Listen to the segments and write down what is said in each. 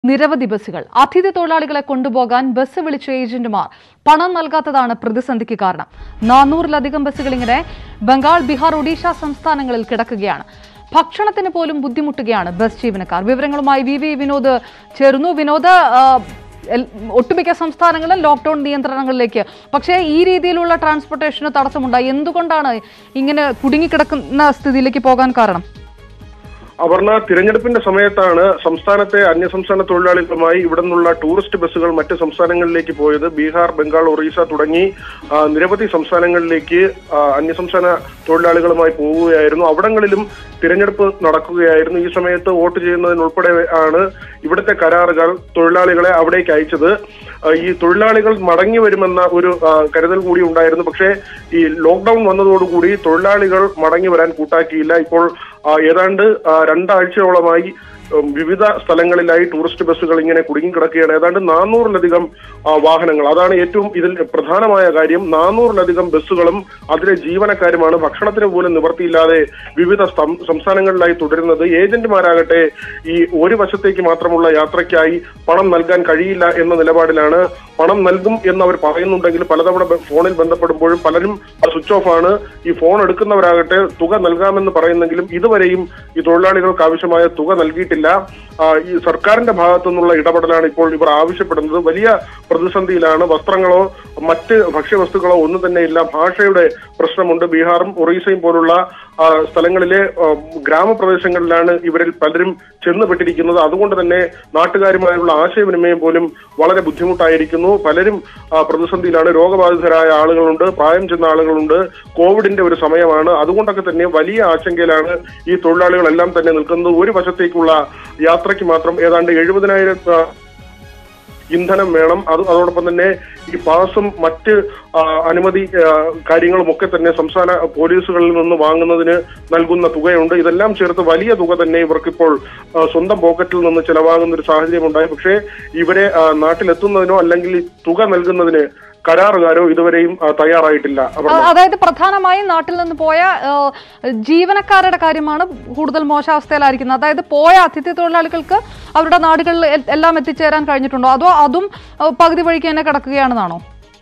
നിരവധി ബസ്സുകൾ അതിഥി തൊഴിലാളികളെ കൊണ്ടുപോകാൻ ബസ് വിളിച്ച ഏജന്റുമാർ പണം നൽകാത്തതാണ് പ്രതിസന്ധിക്ക് കാരണം നാനൂറിലധികം ബസ്സുകൾ ഇങ്ങനെ ബംഗാൾ ബീഹാർ ഒഡീഷ സംസ്ഥാനങ്ങളിൽ കിടക്കുകയാണ് ഭക്ഷണത്തിന് പോലും ബുദ്ധിമുട്ടുകയാണ് ബസ് ജീവനക്കാർ വിവരങ്ങളുമായി വി വി വിനോദ് ചേർന്നു വിനോദ് ആ, എൽ- ഒട്ടുമിക്ക സംസ്ഥാനങ്ങളും ലോക്ക്ഡൌൺ നിയന്ത്രണങ്ങളിലേക്ക് പക്ഷേ ഈ രീതിയിലുള്ള ട്രാൻസ്പോർട്ടേഷന് തടസ്സമുണ്ടായി എന്തുകൊണ്ടാണ് ഇങ്ങനെ കുടുങ്ങിക്കിടക്കുന്ന സ്ഥിതിയിലേക്ക് പോകാൻ കാരണം അപർണ തിരഞ്ഞെടുപ്പിന്റെ സമയത്താണ് സംസ്ഥാനത്തെ അന്യസംസ്ഥാന തൊഴിലാളികളുമായി ഇവിടെ നിന്നുള്ള ടൂറിസ്റ്റ് ബസ്സുകൾ മറ്റ് സംസ്ഥാനങ്ങളിലേക്ക് പോയത് ബീഹാർ ബംഗാൾ ഒറീസ തുടങ്ങി ആ, നിരവധി സംസ്ഥാനങ്ങളിലേക്ക് ആ, അന്യസംസ്ഥാന തൊഴിലാളികളുമായി പോവുകയായിരുന്നു അവിടങ്ങളിലും തിരഞ്ഞെടുപ്പ് നടക്കുകയായിരുന്നു ഈ സമയത്ത് വോട്ട് ചെയ്യുന്നതിനുൾപ്പെടെ ആണ് ഇവിടുത്തെ കരാറുകൾ തൊഴിലാളികളെ അവിടേക്ക് അയച്ചത് ആ, ഈ തൊഴിലാളികൾ മടങ്ങി വരുമെന്ന ഒരു ആ, കരുതൽ കൂടി ഉണ്ടായിരുന്നു പക്ഷേ ഈ ലോക്ക്ഡൌൺ വന്നതോടുകൂടി തൊഴിലാളികൾ മടങ്ങി വരാൻ കൂട്ടാക്കിയില്ല ഇപ്പോൾ ആ, ഏതാണ്ട് ആ, രണ്ടാഴ്ചയോളമായി ഉം, വിവിധ സ്ഥലങ്ങളിലായി ടൂറിസ്റ്റ് ബസ്സുകൾ ഇങ്ങനെ കുടുങ്ങിക്കിടക്കുകയാണ് ഏതാണ്ട് നാനൂറിലധികം ആ, വാഹനങ്ങൾ അതാണ് ഏറ്റവും ഇതിൽ പ്രധാനമായ കാര്യം നാനൂറിലധികം ബസ്സുകളും അതിലെ ജീവനക്കാരുമാണ് ഭക്ഷണത്തിന് പോലും നിവർത്തിയില്ലാതെ വിവിധ സം- സംസ്ഥാനങ്ങളിലായി തുടരുന്നത് ഏജന്റുമാരാകട്ടെ ഈ ഒരു വശത്തേക്ക് മാത്രമുള്ള യാത്രയ്ക്കായി പണം നൽകാൻ കഴിയില്ല എന്ന നിലപാടിലാണ് പണം നൽകും എന്ന് അവർ പറയുന്നുണ്ടെങ്കിൽ പലതവണ ബ- ഫോണിൽ ബന്ധപ്പെടുമ്പോഴും പലരും സ്വിച്ച് ഓഫ് ആണ് ഈ ഫോൺ എടുക്കുന്നവരാകട്ടെ തുക നൽകാമെന്ന് പറയുന്നെങ്കിലും ഇതുവരെയും ഈ തൊഴിലാളികൾക്ക് ആവശ്യമായ തുക നൽകിയിട്ടില്ല ആ, ഈ സർക്കാരിന്റെ ഭാഗത്തു നിന്നുള്ള ഇടപെടലാണ് ഇപ്പോൾ ഇവർ ആവശ്യപ്പെടുന്നത് വലിയ പ്രതിസന്ധിയിലാണ് വസ്ത്രങ്ങളോ മറ്റ് ഭക്ഷ്യവസ്തുക്കളോ ഒന്നും തന്നെ ഇല്ല ഭാഷയുടെ പ്രശ്നമുണ്ട് ബീഹാറും ഒറീസയും പോലുള്ള ആ, സ്ഥലങ്ങളിലെ ആ, ഗ്രാമപ്രദേശങ്ങളിലാണ് ഇവരിൽ പലരും ചെന്നുപെട്ടിരിക്കുന്നത് അതുകൊണ്ട് തന്നെ നാട്ടുകാരുമായുള്ള ആശയവിനിമയം പോലും വളരെ ബുദ്ധിമുട്ടായിരിക്കുന്നു പലരും ആ, പ്രതിസന്ധിയിലാണ് രോഗബാധിതരായ ആളുകളുണ്ട് പ്രായം ചെന്ന ആളുകളുണ്ട് കോവിഡിന്റെ ഒരു സമയമാണ് അതുകൊണ്ടൊക്കെ തന്നെ വലിയ ആശങ്കയിലാണ് ഈ തൊഴിലാളികളെല്ലാം തന്നെ നിൽക്കുന്നത് ഒരു വശത്തേക്കുള്ള യാത്രയ്ക്ക് മാത്രം ഏതാണ്ട് എഴുപതിനായിരം ആ, ഇന്ധനം വേണം അത് അതോടൊപ്പം തന്നെ ഈ പാസും മറ്റ് ആ, അനുമതി ആ, കാര്യങ്ങളും ഒക്കെ തന്നെ സംസ്ഥാന പോലീസുകളിൽ നിന്ന് വാങ്ങുന്നതിന് നൽകുന്ന തുകയുണ്ട് ഇതെല്ലാം ചേർത്ത് വലിയ തുക തന്നെ ഇവർക്കിപ്പോൾ ആ, സ്വന്തം പോക്കറ്റിൽ നിന്ന് ചെലവാകുന്ന ഒരു സാഹചര്യം ഉണ്ടായി പക്ഷേ ഇവരെ ആ, നാട്ടിലെത്തുന്നതിനോ അല്ലെങ്കിൽ ഈ തുക നൽകുന്നതിന് കരാറുകാരോ ഇതുവരെയും ആ, തയ്യാറായിട്ടില്ല അവർ അ- അതായത് പ്രധാനമായും നാട്ടിൽ നിന്ന് പോയ ആ, ജീവനക്കാരുടെ കാര്യമാണ് കൂടുതൽ മോശാവസ്ഥയിലായിരിക്കുന്നത് അതായത് പോയ അതിഥി തൊഴിലാളികൾക്ക് അവരുടെ നാടുകളിൽ എ- എല്ലാം എത്തിച്ചേരാൻ കഴിഞ്ഞിട്ടുണ്ടോ അതോ അതും ആ, പകുതി വഴിക്ക് തന്നെ കിടക്കുകയാണെന്നാണോ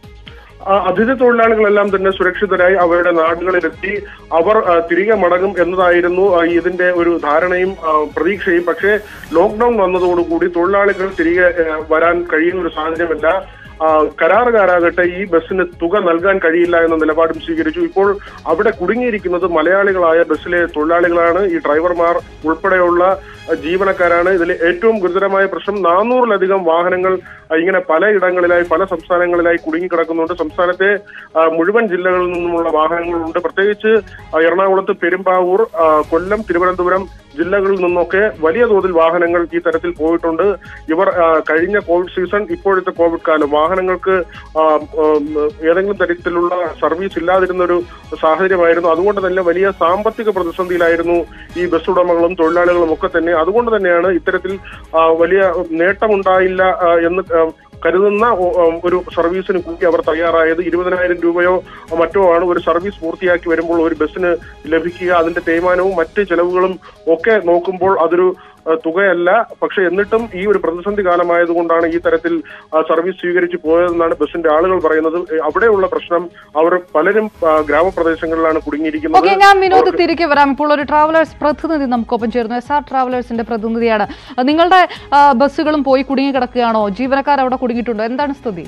ആ അതിഥി തൊഴിലാളികളെല്ലാം തന്നെ സുരക്ഷിതരായി അവരുടെ നാടുകളിലെത്തി അവർ ആ, തിരികെ മടങ്ങും എന്നതായിരുന്നു ആ, ഇതിന്റെ ഒരു ധാരണയും ആ, പ്രതീക്ഷയും പക്ഷേ ലോക്ക്ഡൌൺ വന്നതോടുകൂടി തൊഴിലാളികൾ തിരികെ ആ, വരാൻ കഴിയുന്ന ഒരു സാഹചര്യമല്ല ആ, കരാറുകാരാകട്ടെ ഈ ബസ്സിന് തുക നൽകാൻ കഴിയില്ല എന്ന നിലപാടും സ്വീകരിച്ചു ഇപ്പോൾ അവിടെ കുടുങ്ങിയിരിക്കുന്നത് മലയാളികളായ ബസ്സിലെ തൊഴിലാളികളാണ് ഈ ഡ്രൈവർമാർ ഉൾപ്പെടെയുള്ള ആ, ജീവനക്കാരാണ് ഇതിലെ ഏറ്റവും ഗുരുതരമായ പ്രശ്നം നാനൂറിലധികം വാഹനങ്ങൾ ആ, ഇങ്ങനെ പലയിടങ്ങളിലായി പല സംസ്ഥാനങ്ങളിലായി കുടുങ്ങിക്കിടക്കുന്നുണ്ട് സംസ്ഥാനത്തെ ആ, മുഴുവൻ ജില്ലകളിൽ നിന്നുമുള്ള വാഹനങ്ങളുണ്ട് പ്രത്യേകിച്ച് ആ, എറണാകുളത്ത് പെരുമ്പാവൂർ ആ, കൊല്ലം തിരുവനന്തപുരം ജില്ലകളിൽ നിന്നൊക്കെ വലിയ തോതിൽ വാഹനങ്ങൾ ഈ തരത്തിൽ പോയിട്ടുണ്ട് ഇവർ ആ, കഴിഞ്ഞ കോവിഡ് സീസൺ ഇപ്പോഴത്തെ കോവിഡ് കാലം വാഹനങ്ങൾക്ക് ആ, ഉം, ഏതെങ്കിലും തരത്തിലുള്ള സർവീസ് ഇല്ലാതിരുന്ന ഒരു സാഹചര്യമായിരുന്നു അതുകൊണ്ട് തന്നെ വലിയ സാമ്പത്തിക പ്രതിസന്ധിയിലായിരുന്നു ഈ ബസ് ഉടമകളും തൊഴിലാളികളും ഒക്കെ തന്നെ അതുകൊണ്ട് തന്നെയാണ് ഇത്തരത്തിൽ ആ, വലിയ നേട്ടമുണ്ടായില്ല ആ, എന്ന് ആ, കരുതുന്ന ഒ- ഉം, ഒരു സർവീസിന് കൂടി അവർ തയ്യാറായത് ഇരുപതിനായിരം രൂപയോ മറ്റോ ആണ് ഒരു സർവീസ് പൂർത്തിയാക്കി വരുമ്പോൾ ഒരു ബസ്സിന് ലഭിക്കുക അതിന്റെ തേയ്മാനവും മറ്റ് ചെലവുകളും ഒക്കെ നോക്കുമ്പോൾ അതൊരു ആ, തുകയല്ല പക്ഷെ എന്നിട്ടും ഈ ഒരു പ്രതിസന്ധി കാലമായതുകൊണ്ടാണ് ഈ തരത്തിൽ ആ, സർവീസ് സ്വീകരിച്ച് പോയതെന്നാണ് ബസ്സിന്റെ ആളുകൾ പറയുന്നത് ഏ, അവിടെയുള്ള പ്രശ്നം അവർ പലരും ആ, ഗ്രാമപ്രദേശങ്ങളിലാണ് കുടുങ്ങിയിരിക്കുന്നത് ഓക്കെ ഞാൻ വിനോദ് തിരികെ വരാം ഇപ്പോൾ ഒരു ട്രാവലേഴ്സ് പ്രതിനിധി നമുക്കൊപ്പം ചേർന്നു എസ് ആർ ട്രാവലേഴ്സിന്റെ പ്രതിനിധിയാണ് അഹ് നിങ്ങളുടെ ആ, ബസ്സുകളും പോയി കുടുങ്ങി കിടക്കുകയാണോ ജീവനക്കാർ അവിടെ കുടുങ്ങിയിട്ടുണ്ടോ എന്താണ് സ്ഥിതി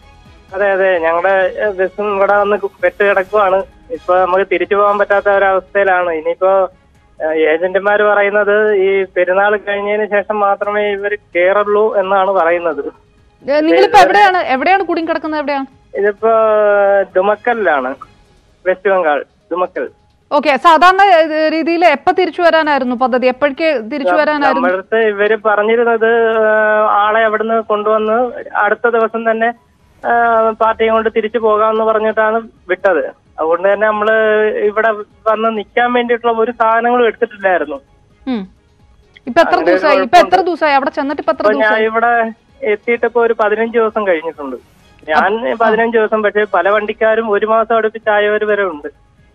അതെ അതെ ഞങ്ങളുടെ ഏഹ്, ബസ്സും ഇവിടെ വന്ന് പെട്ട് കിടക്കുവാണ് ഇപ്പൊ നമുക്ക് തിരിച്ചു പോകാൻ പറ്റാത്ത ഒരവസ്ഥയിലാണ് ഇനിയിപ്പോ ഏഹ്, ഏജന്റുമാര് പറയുന്നത് ഈ പെരുന്നാൾ കഴിഞ്ഞതിന് ശേഷം മാത്രമേ ഇവർ കയറുള്ളൂ എന്നാണ് പറയുന്നത് ഏ, നിങ്ങളിപ്പോ എവിടെയാണ് എവിടെയാണ് കുടുങ്ങി കിടക്കുന്നത് എവിടെയാണ് ഇതിപ്പോ ദുമക്കലിലാണ് വെസ്റ്റ് ബംഗാൾ ദുമക്കൽ ഓക്കെ സാധാരണ രീതിയിൽ എപ്പോ തിരിച്ചു വരാനായിരുന്നു പദ്ധതി എപ്പോഴേക്ക് തിരിച്ചു വരാനായിരുന്നു നമ്മളടുത്ത് ഇവര് പറഞ്ഞിരുന്നത് ഏഹ്, ആളെ അവിടുന്ന് കൊണ്ടുവന്ന് അടുത്ത ദിവസം തന്നെ ഏഹ്, പാർട്ടിയും കൊണ്ട് തിരിച്ചു പോകാമെന്ന് പറഞ്ഞിട്ടാണ് വിട്ടത് അതുകൊണ്ട് തന്നെ നമ്മള് ഇവിടെ വന്ന് നിൽക്കാൻ വേണ്ടിയിട്ടുള്ള ഒരു സാധനങ്ങളും എടുത്തിട്ടില്ലായിരുന്നു ഉം. ഇപ്പൊ എത്ര അങ്ങനെ ഒരു ദിവസമായി ഇപ്പൊ എത്ര ദിവസമായി അവിടെ ചെന്നിട്ട് ഇപ്പൊ എത്ര അപ്പൊ ഞാൻ ദിവസമായി ഇവിടെ എത്തിയിട്ട് ഇപ്പൊ ഒരു പതിനഞ്ച് ദിവസം കഴിഞ്ഞിട്ടുണ്ട് ഞാൻ പതിനഞ്ച് ദിവസം പക്ഷേ പല വണ്ടിക്കാരും ഒരു മാസം അടുപ്പിച്ചായവർ വരെ ഉണ്ട്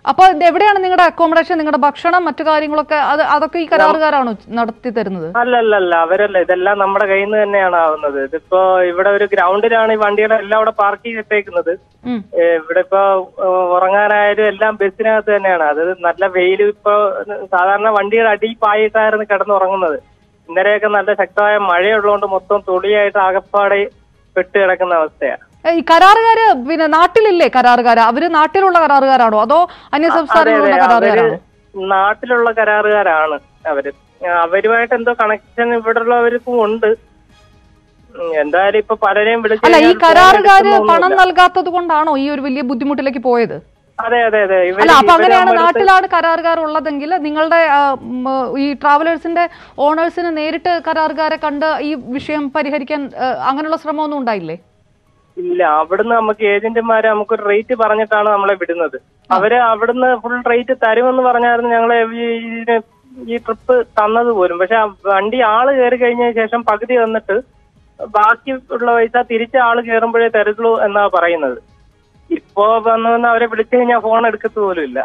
അപ്പൊ ഇത് എവിടെയാണ് നിങ്ങളുടെ അക്കോമഡേഷൻ നിങ്ങളുടെ ഭക്ഷണം മറ്റു കാര്യങ്ങളൊക്കെ അത് അതൊക്കെ ഈ കരാറുകാരാണോ നടത്തി തരുന്നത് അല്ലല്ലല്ല അവരല്ല ഇതെല്ലാം നമ്മുടെ കയ്യിൽ നിന്ന് തന്നെയാണ് ആവുന്നത് ഇതിപ്പോ ഇവിടെ ഒരു ഗ്രൗണ്ടിലാണ് ഈ വണ്ടികളെല്ലാം ഇവിടെ പാർക്ക് ചെയ്തിട്ടേക്കുന്നത് ഉം. ഏ, ഇവിടെ ഇപ്പൊ ഏ, ഉറങ്ങാനായാലും എല്ലാം ബസ്സിനകത്ത് തന്നെയാണ് അത് നല്ല വെയിൽ ഇപ്പൊ സാധാരണ വണ്ടിയുടെ അടി പായിട്ടായിരുന്നു കിടന്നുറങ്ങുന്നത് ഇന്നലെയൊക്കെ നല്ല ശക്തമായ മഴയുള്ളതുകൊണ്ട് മൊത്തം തുളിയായിട്ട് ആകപ്പാടെ പെട്ട് കിടക്കുന്ന അവസ്ഥയാണ് ഏ, ഈ കരാറുകാര് പിന്നെ നാട്ടിലില്ലേ കരാറുകാര് അവര് നാട്ടിലുള്ള കരാറുകാരാണോ അതോ അന്യ സംസ്ഥാനങ്ങളിലുള്ള അവര് കരാറുകാരാണോ നാട്ടിലുള്ള കരാറുകാരാണ് അവര് അവരുമായിട്ട് എന്തോ കണക്ഷൻ ഇവിടെ ഉള്ളവർക്കും ഉണ്ട് ഉം, എന്തായാലും ഇപ്പൊ പലരെയും വിളിച്ച് അല്ല ഈ കഴിഞ്ഞാൽ phone കരാറുകാര് എടുക്കുന്നൊന്നുമില്ല. പണം നൽകാത്തത് കൊണ്ടാണോ ഈ ഒരു വലിയ ബുദ്ധിമുട്ടിലേക്ക് പോയത് അതെ അതെ അതെ ഇവര് അല്ല അപ്പൊ ഇവര് അങ്ങനെയാണ് നമ്മുടെ അടുത്ത് നാട്ടിലാണ് കരാറുകാർ ഉള്ളതെങ്കിൽ നിങ്ങളുടെ ആ, ഉം, ഈ ട്രാവലേഴ്സിന്റെ ഓണേഴ്സിന് നേരിട്ട് കരാറുകാരെ കണ്ട് ഈ വിഷയം പരിഹരിക്കാൻ ആ, അങ്ങനെയുള്ള ശ്രമമൊന്നും ഉണ്ടായില്ലേ ഇല്ല അവിടുന്ന് നമുക്ക് ഏജന്റുമാര് നമുക്കൊരു റേറ്റ് പറഞ്ഞിട്ടാണ് നമ്മളെ വിടുന്നത് അവര് അവിടുന്ന് ഫുൾ റേറ്റ് തരുമെന്ന് പറഞ്ഞായിരുന്നു ഞങ്ങളെ ഈ ഇതിന് ഈ ട്രിപ്പ് തന്നത് പോലും പക്ഷെ ആ വണ്ടി ആള് കയറി കഴിഞ്ഞ ശേഷം പകുതി വന്നിട്ട് ബാക്കി ഉള്ള പൈസ തിരിച്ച് ആള് കയറുമ്പോഴേ തരുള്ളൂ എന്നാ പറയുന്നത് ഇപ്പോ വന്നു വന്ന് അവരെ വിളിച്ചു കഴിഞ്ഞാൽ ഫോൺ എടുക്കത്ത് പോലും ഇല്ല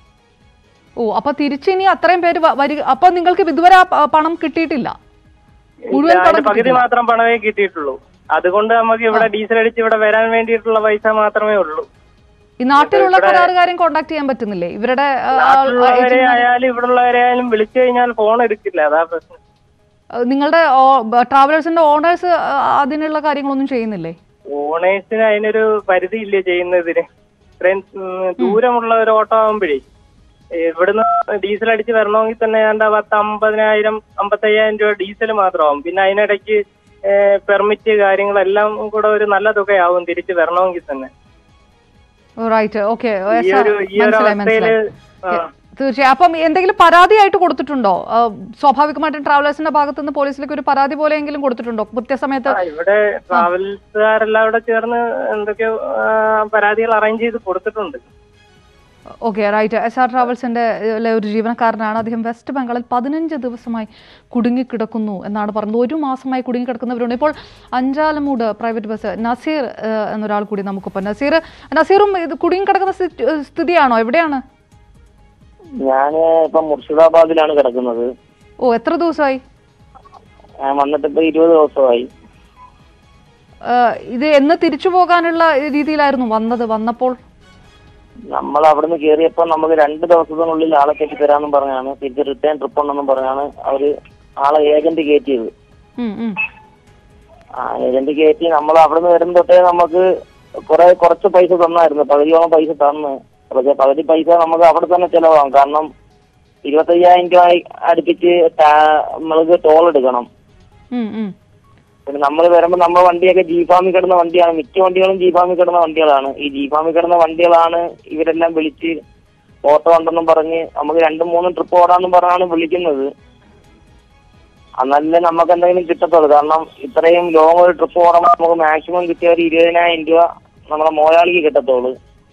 ഓ അപ്പൊ തിരിച്ചിനി അത്രയും പേര് വ- വരിക അപ്പൊ നിങ്ങൾക്ക് ഇതുവരെ ആ പ- പണം കിട്ടിയിട്ടില്ല മുഴുവൻ ഇല്ല, പണം അതിന്റെ പകുതി കിട്ടിയിട്ടില്ല. മാത്രം പണമേ കിട്ടിയിട്ടുള്ളൂ അതുകൊണ്ട് നമുക്ക് ഇവിടെ ഡീസൽ അടിച്ച് ഇവിടെ വരാൻ വേണ്ടിയിട്ടുള്ള പൈസ മാത്രമേ ഉള്ളൂ ഈ നാട്ടിലുള്ള ഇവിടെ- കരാറുകാരെയും കോണ്ടാക്ട് ചെയ്യാൻ പറ്റുന്നില്ലേ ഇവരുടെ ആ, ആ, നാട്ടിലുള്ളവരെ ഏജന്റുമാരെ- ആയാലും ഇവിടെ ഉള്ളവരെ ആയാലും വിളിച്ചു കഴിഞ്ഞാൽ ഫോൺ എടുക്കില്ല അതാ പ്രശ്നം ആ, നിങ്ങളുടെ ട്രാവലേഴ്സിന്റെ ഓണേഴ്സ് അതിനുള്ള കാര്യങ്ങളൊന്നും ചെയ്യുന്നില്ലേ ഓണേഴ്സിന് അതിനൊരു പരിധി ഇല്ലേ ചെയ്യുന്നതിന് ഇത്രയും ഉം, ദൂരമുള്ള ഒരു ഓട്ടോ ആകുമ്പോഴേ ഇവിടുന്ന് ഡീസൽ അടിച്ച് വരണമെങ്കിൽ തന്നെ ഏതാണ്ട് പത്ത് അമ്പതിനായിരം അമ്പത്തയ്യായിരം രൂപ ഡീസൽ മാത്രമാവും പിന്നെ അതിനിടയ്ക്ക് പെർമിറ്റ് കാര്യങ്ങളെല്ലാം കൂടെ ഒരു നല്ല തുകയാവും തിരിച്ച് വരണമെങ്കിൽ തന്നെ റൈറ്റ് ഓക്കെ ഈ ഒരു ഈ ഒരു മനസ്സിലായി അവസ്ഥയില് മനസ്സിലായി ആ, തീർച്ചയായും അപ്പം എന്തെങ്കിലും പരാതിയായിട്ട് കൊടുത്തിട്ടുണ്ടോ ആ, സ്വാഭാവികമായിട്ടും ട്രാവലേഴ്സിന്റെ ഭാഗത്ത് നിന്ന് പോലീസിലേക്ക് ഒരു പരാതി പോലെയെങ്കിലും കൊടുത്തിട്ടുണ്ടോ കൃത്യസമയത്ത് ആ, ഇവിടെ ട്രാവൽസുകാരെല്ലാം ഇവിടെ ചേർന്ന് എന്തൊക്കെയോ ആ, പരാതികൾ അറേഞ്ച് ചെയ്ത് കൊടുത്തിട്ടുണ്ട് ഓക്കെ റൈറ്റ് എസ് ആർ ട്രാവൽസിന്റെ ലെ ഒരു ജീവനക്കാരനാണ് അദ്ദേഹം വെസ്റ്റ് ബംഗാളിൽ പതിനഞ്ച് ദിവസമായി കുടുങ്ങിക്കിടക്കുന്നു എന്നാണ് പറഞ്ഞത് ഒരു മാസമായി കുടുങ്ങിക്കിടക്കുന്നവരുണ്ട് ഇപ്പോൾ അഞ്ചാലമൂട് പ്രൈവറ്റ് ബസ് നസീർ ഏഹ്, എന്നൊരാൾ കൂടി നമുക്കൊപ്പം നസീർ നസീറും ഇത് കുടുങ്ങിക്കിടക്കുന്ന സ്ഥിതി- സ്ഥിതിയാണോ എവിടെയാണ് ഞാൻ ഇപ്പൊ മുർഷിദാബാദിലാണ് കിടക്കുന്നത് ഓ എത്ര ദിവസമായി ഞാൻ വന്നിട്ട് ഇപ്പൊ ഇരുപത് ദിവസമായി ഏഹ്, ഇത് എന്ന് തിരിച്ചു പോകാനുള്ള രീതിയിലായിരുന്നു വന്നത് വന്നപ്പോൾ നമ്മൾ അവിടുന്ന് കയറിയപ്പോ നമുക്ക് രണ്ട് ദിവസത്തിനുള്ളിൽ ആളെ കയറ്റി തരാമെന്നും പറഞ്ഞാണ് തിരിച്ച് റിട്ടേൺ ട്രിപ്പ് ഉണ്ടെന്നും പറഞ്ഞാണ് അവര് ആളെ ഏജന്റ് കയറ്റിയത് ഉം, ഉം. ആ ഏജന്റ് കയറ്റി നമ്മൾ അവിടുന്ന് വരുന്ന തൊട്ടേ നമുക്ക് കുറെ കുറച്ച് പൈസ തന്നായിരുന്നു പകുതിയോളം പൈസ തന്ന് പക്ഷെ പകുതി പൈസ നമുക്ക് അവിടെ തന്നെ ചെലവാകും കാരണം ഇരുപത്തയ്യായിരം രൂപ അടുപ്പിച്ച് ടാ- നമ്മൾക്ക് ടോൾ എടുക്കണം ഉം, ഉം. പിന്നെ നമ്മൾ വരുമ്പോൾ നമ്മുടെ വണ്ടിയൊക്കെ ജീഫാമിൽ കിടന്ന വണ്ടിയാണ് മിക്ക വണ്ടികളും ജീഫാമിൽ കിടന്ന വണ്ടികളാണ് ഈ ജീഫാമിൽ കിടന്ന വണ്ടികളാണ് ഇവരെല്ലാം വിളിച്ച് ഓട്ടോ ഉണ്ടെന്നും പറഞ്ഞ് നമുക്ക് രണ്ടും മൂന്നും ട്രിപ്പ് ഓടാന്നും പറഞ്ഞാണ് വിളിക്കുന്നത് എന്നല്ലേ നമുക്ക് എന്തെങ്കിലും കിട്ടത്തുള്ളൂ കാരണം ഇത്രയും ലോങ് ഒരു ട്രിപ്പ് ഓടുമ്പോൾ നമുക്ക് മാക്സിമം കിട്ടിയ ഒരു ഇരുപതിനായിരം രൂപ നമ്മുടെ മോയാളിക്ക് കിട്ടത്തുള്ളൂ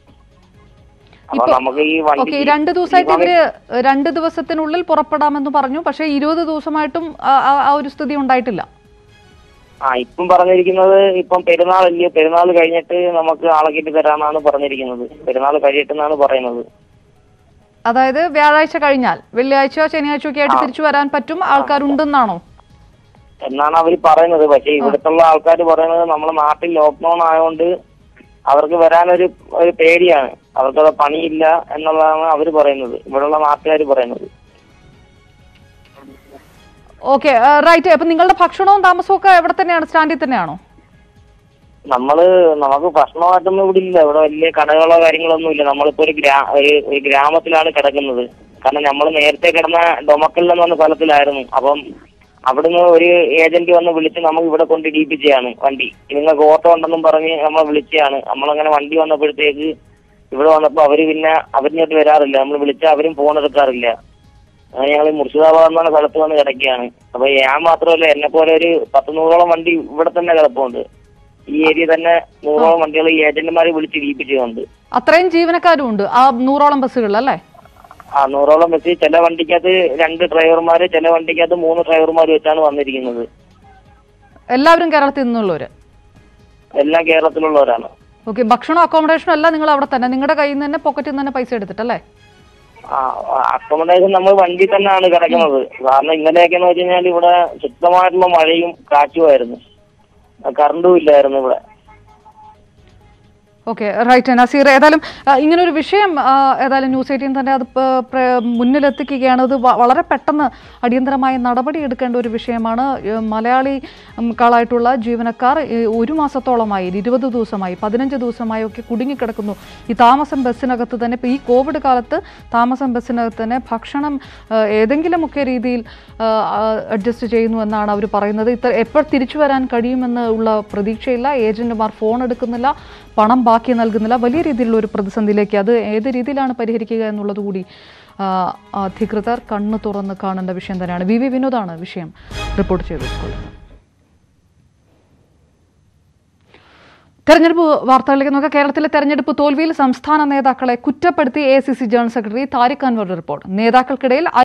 അപ്പൊ ഇപ്പൊ- നമുക്ക് ഈ ഓക്കെ വണ്ടി രണ്ട് ദിവസമായിട്ട് ഇവര് രണ്ട് ദിവസത്തിനുള്ളിൽ പുറപ്പെടാമെന്ന് പറഞ്ഞു പക്ഷേ ഇരുപത് ദിവസമായിട്ടും ആ- ആ- ആ ഒരു സ്ഥിതി ഉണ്ടായിട്ടില്ല ആ ഇപ്പം പറഞ്ഞിരിക്കുന്നത് ഇപ്പം പെരുന്നാളല്ലേ പെരുന്നാൾ കഴിഞ്ഞിട്ട് നമുക്ക് ആളെ കയറ്റി തരാമെന്നാണ് പറഞ്ഞിരിക്കുന്നത് പെരുന്നാൾ കഴിയട്ടെന്നാണ് പറയുന്നത് അതായത് വ്യാഴാഴ്ച കഴിഞ്ഞാൽ വെള്ളിയാഴ്ച ശനിയാഴ്ച ഒക്കെ ആയിട്ട് ആ. തിരിച്ചു വരാൻ പറ്റും ആൾക്കാരുണ്ടെന്നാണോ എന്നാണ് അവർ പറയുന്നത് പക്ഷെ ഇവിടുത്തുള്ള ആൾക്കാർ പറയുന്നത് നമ്മുടെ നാട്ടിൽ ലോക്ക്ഡൌൺ ആയതുകൊണ്ട് അവർക്ക് വരാനൊരു ഒരു പേടിയാണ് അവർക്കത് പണിയില്ല എന്നുള്ളതാണ് അവർ പറയുന്നത് ഇവിടെയുള്ള നാട്ടുകാർ പറയുന്നത് ഓക്കെ റൈറ്റ് അപ്പൊ നിങ്ങളുടെ ഭക്ഷണവും താമസവും ഒക്കെ എവിടെ തന്നെയാണ് സ്റ്റാൻഡിൽ തന്നെയാണോ നമ്മള് നമുക്ക് ഭക്ഷണമായിട്ടൊന്നും ഇവിടെ ഇല്ല ഇവിടെ വലിയ കടകളോ കാര്യങ്ങളൊന്നും ഇല്ല നമ്മളിപ്പോ ഒരു ഗ്രാ ഒരു ഒരു ഗ്രാമത്തിലാണ് കിടക്കുന്നത് കാരണം നമ്മൾ നേരത്തെ കിടന്ന ഡൊമക്കൽ എന്ന് പറഞ്ഞ സ്ഥലത്തിലായിരുന്നു അപ്പം അവിടുന്ന് ഒരു ഏജന്റ് വന്ന് വിളിച്ച് നമുക്ക് ഇവിടെ കൊണ്ട് ഇടിപ്പിച്ചതാണ് വണ്ടി നിങ്ങൾക്ക് ഓട്ടോ ഉണ്ടെന്നും പറഞ്ഞ് നമ്മൾ വിളിച്ചതാണ് നമ്മളങ്ങനെ വണ്ടി വന്നപ്പോഴത്തേക്ക് ഇവിടെ വന്നപ്പോ അവര് പിന്നെ അവരിങ്ങോട്ട് വരാറില്ല നമ്മൾ വിളിച്ചാൽ അവരും ഫോൺ എടുക്കാറില്ല അങ്ങനെ ഞങ്ങൾ മുർഷിദാബാദ് എന്ന സ്ഥലത്ത് വന്ന് കിടക്കുകയാണ് അപ്പൊ ഞാൻ മാത്രമല്ല എന്നെ പോലെ ഒരു പത്ത് നൂറോളം വണ്ടി ഇവിടെ തന്നെ കിടപ്പുണ്ട് ഈ ഏരിയ തന്നെ നൂറോളം വണ്ടികൾ ഈ ഏജന്റുമാരെ വിളിച്ച് ഇടിപ്പിച്ചുകൊണ്ട് അത്രയും ജീവനക്കാരും ഉണ്ട് ആ നൂറോളം ബസ്സുകളിൽ അല്ലേ ആ നൂറോളം വെച്ച് ചില വണ്ടിക്കകത്ത് രണ്ട് ഡ്രൈവർമാര് ചില വണ്ടിക്കകത്ത് മൂന്ന് ഡ്രൈവർമാർ വെച്ചാണ് വന്നിരിക്കുന്നത് എല്ലാവരും കേരളത്തിൽ നിന്നുള്ളവര് എല്ലാം കേരളത്തിലുള്ളവരാണ് ഓക്കെ ഭക്ഷണം അക്കോമഡേഷനും എല്ലാം നിങ്ങൾ അവിടെ തന്നെ നിങ്ങളുടെ കയ്യിൽ നിന്ന് തന്നെ പോക്കറ്റിൽ നിന്ന് തന്നെ പൈസ എടുത്തിട്ടല്ലേ അക്കോമഡേഷൻ നമ്മൾ വണ്ടി തന്നെയാണ് കിടക്കുന്നത് കാരണം ഇന്നലെയൊക്കെ എന്ന് വെച്ച് കഴിഞ്ഞാൽ ഇവിടെ ശക്തമായിട്ടുള്ള മഴയും കാറ്റുമായിരുന്നു കറണ്ടും ഇല്ലായിരുന്നു ഇവിടെ ഓക്കെ റൈറ്റ് നസീർ ഏതായാലും ആ, ഇങ്ങനൊരു വിഷയം ആ, ഏതായാലും ന്യൂസ് എയ്റ്റീൻ തന്നെ അത് പ- പ്ര- മുന്നിലെത്തിക്കുകയാണ് അത് വ- വളരെ പെട്ടെന്ന് അടിയന്തരമായ നടപടി എടുക്കേണ്ട ഒരു വിഷയമാണ് ഏ, മലയാളി ഉം, കളായിട്ടുള്ള ജീവനക്കാർ ഏ, ഒരു മാസത്തോളമായി ഇരുപത് ദിവസമായി പതിനഞ്ച് ദിവസമായി ഒക്കെ കുടുങ്ങിക്കിടക്കുന്നു ഈ താമസം ബസ്സിനകത്ത് തന്നെ ഇപ്പോൾ ഈ കോവിഡ് കാലത്ത് താമസം ബസ്സിനകത്ത് തന്നെ ഭക്ഷണം ആ, ഏതെങ്കിലുമൊക്കെ രീതിയിൽ അഡ്ജസ്റ്റ് ചെയ്യുന്നു എന്നാണ് അവർ പറയുന്നത് ഇത്ര എപ്പോൾ തിരിച്ചു വരാൻ കഴിയുമെന്ന് ഉള്ള പ്രതീക്ഷയില്ല ഏജന്റുമാർ ഫോൺ എടുക്കുന്നില്ല പണം ബാക്കി നൽകുന്നില്ല വലിയ രീതിയിലുള്ള ഒരു പ്രതിസന്ധിയിലേക്ക് അത് ഏത് രീതിയിലാണ് പരിഹരിക്കുക എന്നുള്ളത് കൂടി ആ, അധികൃതർ കണ്ണു തുറന്ന് കാണേണ്ട വിഷയം തന്നെയാണ് വി വി വിനോദാണ് വിഷയം റിപ്പോർട്ട് ചെയ്തിട്ടുള്ളത് തെരഞ്ഞെടുപ്പ് വാർത്തകളിലേക്ക് നോക്കാം കേരളത്തിലെ തെരഞ്ഞെടുപ്പ് തോൽവിയിൽ സംസ്ഥാന നേതാക്കളെ കുറ്റപ്പെടുത്തി A C C general secretary Tariq Anwar report നേതാക്കൾക്കിടയിൽ